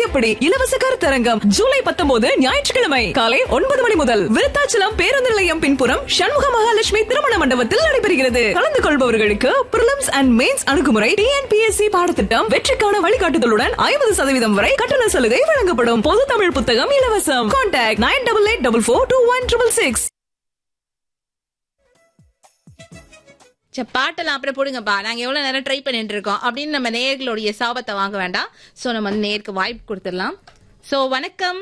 எப்படி இலவச கருத்தரங்கம் ஜூலை பத்தொன்பது ஞாயிற்றுக்கிழமை காலை ஒன்பது மணி முதல் விருத்தாச்சலம் பேருந்து நிலையம் பின்புறம் சண்முக மகாலட்சுமி திருமண மண்டபத்தில் நடைபெறுகிறது கலந்து கொள்பவர்களுக்கு பிரிலிம்ஸ் அண்ட் மெயின்ஸ் அணுகுமுறை டிஎன்பிஎஸ்சி பாடத்திட்டம் வெற்றிக்கான வழிகாட்டுதலுடன் ஐம்பது சதவீதம் வரை கட்டண சலுகை வழங்கப்படும் பொது தமிழ் புத்தகம் இலவசம் contact nine double eight double four two one triple six சே பாட்டெல்லாம் அப்புறம் போடுங்கப்பா நாங்க எவ்வளவு நேரம் ட்ரை பண்ணிட்டு இருக்கோம் அப்படின்னு நம்ம நேர்களுடைய சாபத்தை வாங்க வேண்டாம் சோ நம்ம வந்து நேருக்கு வாய்ப்பு கொடுத்துடலாம் சோ வணக்கம்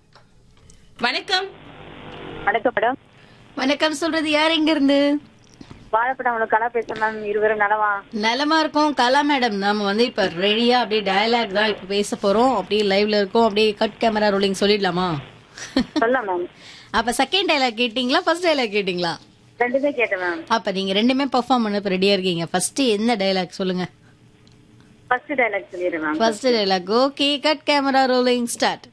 வணக்கம் வணக்கம் மேடம் வணக்கம் சொல்றது யார் எங்க இருந்து வாழைப்படம் உனக்கு கலா பேசுறேன் மேம் இருவரும் நலமா நலமா இருக்கோம் கலா மேடம் நாம வந்து இப்ப ரெடியா அப்படியே டயலாக் தான் இப்ப பேச போறோம் அப்படியே லைவ்ல இருக்கோம் அப்படியே கட் கேமரா ரோலிங் சொல்லிடலாமா சொல்லலாம் மேம் அப்ப செகண்ட் டயலாக் கேட்டிங்களா ஃபர்ஸ்ட் டயலாக் கேட்டிங்களா ரெண்டுமே கேட்டேன் மேம் அப்ப நீங்க ரெண்டுமே பெர்ஃபார்ம் பண்ண இப்ப ரெடியா இருக்கீங்க ஃபர்ஸ்ட் என்ன டயலாக் சொல்லுங்க ஃபர்ஸ்ட் டைலாக் சொல்லிடுறேன் ma'am first dialogue okay cut camera rolling start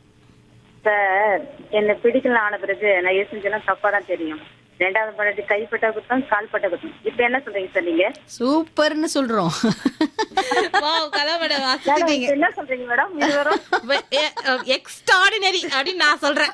sir என்ன பிடிக்கலாம் ஆன பிறகு நான் எது செஞ்சேன்னா தப்பா தான் தெரியும் ரெண்டாவது படத்து கைப்பட்ட குத்தம் கால்பட்ட குத்தம் இப்ப என்ன சொல்றீங்க சார் நீங்க சூப்பர்னு சொல்றோம் வாவ் கலாமட மேடம், வாசிட்டீங்க இப்ப என்ன சொல்றீங்க மேடம் இருவரும் எக்ஸ்ட்ராடினரி அப்படின்னு நான் சொல்றேன்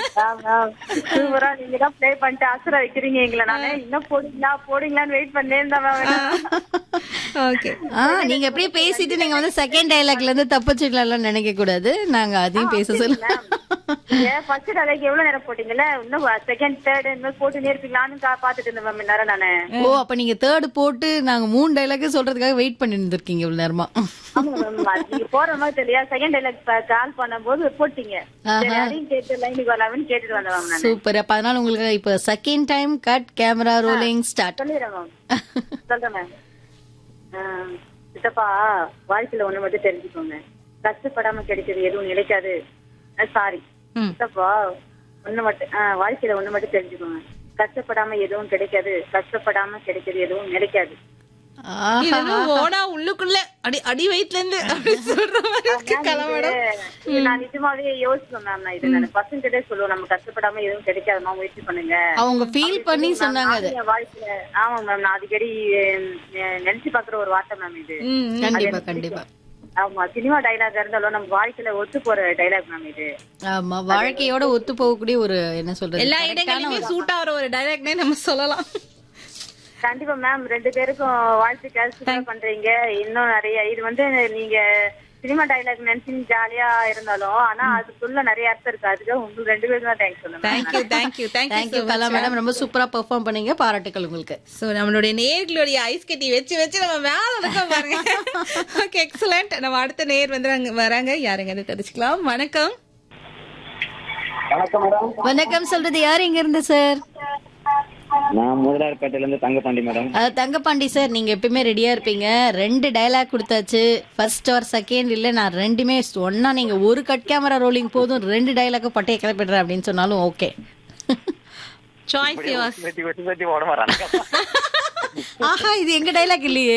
சூப்பரா நீங்க தான் ப்ளே பண்ணிட்டு அசுர வைக்கிறீங்க எங்களை நானு இன்னும் போடுங்களா போடுங்களான்னு வெயிட் பண்ணேன் தான் மேம் ஓகே ஆ நீங்க அப்படியே பேசிட்டு நீங்க வந்து செகண்ட் டயலாக்ல இருந்து தப்பிச்சிடலாம் நினைக்க கூடாது நாங்க அதையும் பேச சொல்ல ஏன் ஃபர்ஸ்ட் டைலாக் எவ்வளவு நேரம் போட்டீங்கல்ல இன்னும் செகண்ட் தேர்ட் இந்த மாதிரி போட்டுனே இருப்பீங்களான்னு கா- பாத்துட்டு இருந்தேன் மேம் நேரம் நானு ஓ அப்ப நீங்க தேர்ட் போட்டு நாங்க மூணு டைலாக் சொல்றதுக்காக வெயிட் பண்ணி இருந்திருக்கீங்க இவ்வளவு நேரமா ஆமா மேம் அது நீங்க போற மாதிரி தெரியல செகண்ட் டைலாக் கால் பண்ணும்போது போட்டீங்க சரி அதையும் கேட்டு லைனுக்கு வரலாம்னு கேட்டுட்டு வந்தேன் மேம் நான் சூப்பர் அப்ப அதனால உங்களுக்கு இப்ப second time cut camera rolling start சொல்லிடுறேன் மேம் சொல்றேன் மேம் ஆஹ், சித்தப்பா வாழ்க்கையில ஒண்ணு மட்டும் தெரிஞ்சுக்கோங்க கஷ்டப்படாம கிடைக்கிறது எதுவும் நிலைக்காது சாரி சித்தப்பா ஒண்ணு மட்டும் ஆஹ், வாழ்க்கையில ஒண்ணு மட்டும் தெரிஞ்சுக்கோங்க கஷ்டப்படாம எதுவும் கிடைக்காது கஷ்டப்படாம கிடைக்கிறது எதுவும் நிலைக்காது இது வந்து ஓனா உள்ளுக்குள்ள அடி அடி வயிற்றுல இருந்து அப்படி சொல்ற மாதிரி இருக்கு கலாமடம் இது நான் நிஜமாவே யோசிச்சேன் மேம் நான் இது நான் பசங்க கிட்டே சொல்லுவோம் நம்ம கஷ்டப்படாம எதுவும் கிடைக்காதுமா முயற்சி பண்ணுங்க அவங்க ஃபீல் பண்ணி சொன்னாங்க அது நானும் என் வாழ்க்கையில ஆமா மேம் நான் அடிக்கடி அஹ், நினைச்சு பாக்குற ஒரு வார்த்தை மேம் இது கண்டிப்பா கண்டிப்பா ஆமா சினிமா டைலாக் இருந்தாலும் நம்ம வாழ்க்கையில ஒத்து போற டைலாக் மேம் இது ஆமா வாழ்க்கையோட ஒத்து போகக்கூடிய ஒரு என்ன சொல்றது எல்லா இடங்களிலுமே சூட் ஆகிற ஒரு டைலாக்னே நம்ம சொல்லலாம் கண்டிப்பா மேம் ரெண்டு பேருக்கும் வாழ்த்துக்கள் சூப்பர் பண்றீங்க இன்னும் நிறைய இது வந்து நீங்க சினிமா டைலாக் நினைச்சு ஜாலியா இருந்தாலும் ஆனா அதுக்குள்ள நிறைய அர்த்தம் இருக்கு அதுக்கு உங்களுக்கு ரெண்டு பேரும் தான் தேங்க்ஸ் சொல்லுங்க thank you thank you thank you thank you Kala madam ரொம்ப சூப்பரா பெர்ஃபார்ம் பண்ணீங்க பாராட்டுக்கள் உங்களுக்கு சோ நம்மளுடைய நேர்களுடைய ஐஸ் கட்டி வச்சு வச்சு நம்ம மேல இருக்கோம் பாருங்க ஓகே எக்ஸலண்ட் நம்ம அடுத்த நேர் வந்து அங்க வராங்க யாருங்க அது தெரிஞ்சுக்கலாம் வணக்கம் வணக்கம் மேடம் வணக்கம் சொல்றது யார் இங்க இருந்து சார் நான் முதலாளிப்பேட்டையில இருந்து தங்கப்பாண்டி மேடம் அது தங்கப்பாண்டி சார் நீங்க எப்பயுமே ரெடியா இருப்பீங்க ரெண்டு டயலாக் கொடுத்தாச்சு ஃபர்ஸ்ட் ஆர் செகண்ட் இல்ல நான் ரெண்டுமே ஒன்னா நீங்க ஒரு கட் கேமரா ரோலிங் போதும் ரெண்டு டயலாக் பட்டைய கிளப்பிடுறேன் அப்படின்னு சொன்னாலும் ஓகே சாய்ஸ் யுவர்ஸ் வெட்டி வெட்டி வெட்டி ஓட வராங்க ஆஹா இது எங்க டயலாக் இல்லையே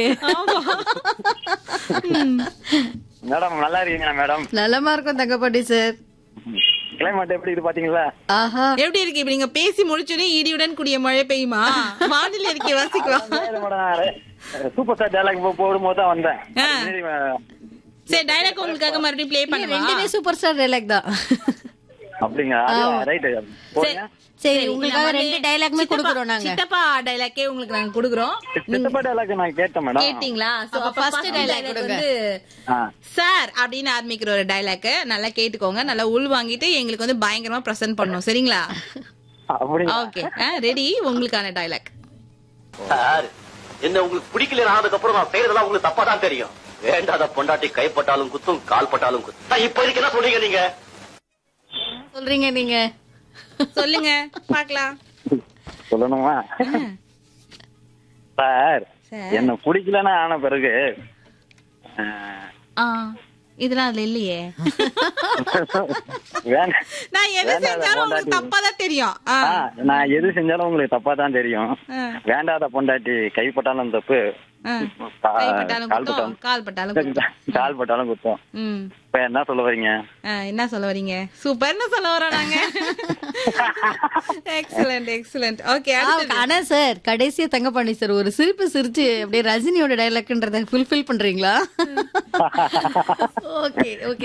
மேடம் நல்லா இருக்கீங்களா மேடம் நலமா இருக்கும் தங்கப்பாண்டி சார் கிளைமேட் எப்படி இது பாத்தீங்களா ஆஹா எப்படி இருக்கு இப்ப நீங்க பேசி முடிச்சோடனே இடியுடன் கூடிய மழை பெய்யுமா வானிலை இருக்கே வாசிக்கலாம் சூப்பர் ஸ்டார் டேலாக் போடும்போது தான் வந்தேன் ஆ. சரி, மே- சரி டைலாக் உங்களுக்காக மறுபடியும் ப்ளே பண்ணுவா ரெண்டுமே சூப்பர் ஸ்டார் டயலாக் தான் அப்படிங்களா ரைட் போடுங்க சரி உங்களுக்காக ரெண்டு டயலாக்மே கொடுக்குறோம் நாங்க சித்தப்பா டைலாக்கே உங்களுக்கு நாங்க கொடுக்குறோம் சித்தப்பா டேலாக் நான் கேட்டேன் மேடம் கேட்டீங்களா So, அப்ப அப்ப first first dialogue dialogue கொடுங்க. வந்து ஆ. சார் அப்படின்னு ஆரம்பிக்கிற ஒரு டைலாக் நல்லா கேட்டுக்கோங்க நல்லா உள் வாங்கிட்டு எங்களுக்கு வந்து பயங்கரமா பிரசன்ட் பண்ணணும் சரிங்களா அப்படிங்களா ஓகே ரெடி உங்களுக்கான டைலாக் சார் என்ன உங்களுக்கு பிடிக்கல ஆனதுக்கு அப்புறம் நான் செய்யறதெல்லாம் உங்களுக்கு தப்பா தான் தெரியும் வேண்டாத பொண்டாட்டி கைப்பட்டாலும் குத்தும் கால் பட்டாலும் குத்தும் நான் இப்ப இதுக்கு என்ன சொல்றீங்க நீங்க சொல்றீங்க நீங்க சொல்லுங்க பாக்கலாம் சொல்லணுமா சார் சார். என்ன பிடிக்கலன்னா ஆன பிறகு ஆ, ஆ இதெல்லாம் அதுல இல்லையே வேண்டாம் நான் எது வேண்டாத செஞ்சாலும் உங்களுக்கு பொண்டாட்டி. தப்பா தான் தெரியும் ஆ. ஆ, நான் எது செஞ்சாலும் உங்களுக்கு தப்பா தான் தெரியும் ஆ. வேண்டாத பொண்டாட்டி கைப்பட்டாலும் தப்பு ஆ. கா- கைப்பட்டாலும் கால் குத்தம் பட்டாலும் கால் பட்டாலும் குத்தம் கால் பட்டாலும் குத்தம் ம் இப்ப என்ன சொல்ல வரீங்க ஆ, என்ன சொல்ல வரீங்க சூப்பர்னு சொல்ல வரோம் நாங்க எக்ஸலண்ட் எக்ஸலண்ட் ஓகே ஆ, ஆனா சார் கடைசியா தங்கப்பாண்டி சார் ஒரு சிரிப்பு சிரிச்சு அப்படியே ரஜினியோட டைலாக்ன்றத ஃபுல்ஃபில் பண்றீங்களா ஓகே ஓகே